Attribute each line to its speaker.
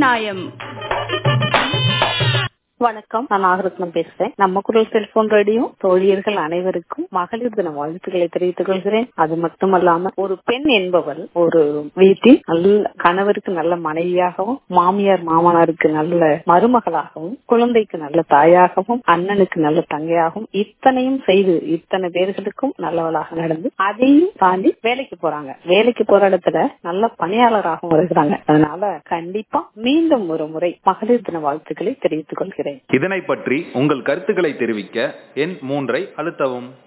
Speaker 1: நியாயம்
Speaker 2: வணக்கம் நான் நாகரத்னம் பேசுறேன் நம்ம குரல் செல்போன் ரேடியோ தோழியர்கள் அனைவருக்கும் மகளிர் தின வாழ்த்துக்களை தெரிவித்துக் கொள்கிறேன் அது மட்டுமல்லாம ஒரு பெண் என்பவள் ஒரு வீட்டில் நல்ல கணவருக்கு நல்ல மனைவியாகவும் மாமியார் மாமனாருக்கு நல்ல மருமகளாகவும் குழந்தைக்கு நல்ல தாயாகவும் அண்ணனுக்கு நல்ல தங்கையாகவும் இத்தனையும் செய்து இத்தனை பேர்களுக்கும் நல்லவளாக நடந்து அதையும் தாண்டி வேலைக்கு போறாங்க வேலைக்கு போற இடத்துல நல்ல பணியாளராகவும் இருக்கிறாங்க அதனால கண்டிப்பா மீண்டும் ஒரு முறை மகளிர் தின வாழ்த்துக்களை தெரிவித்துக் கொள்கிறேன்
Speaker 3: இதனை பற்றி உங்கள் கருத்துக்களை தெரிவிக்க எண் மூன்றை அழுத்தவும்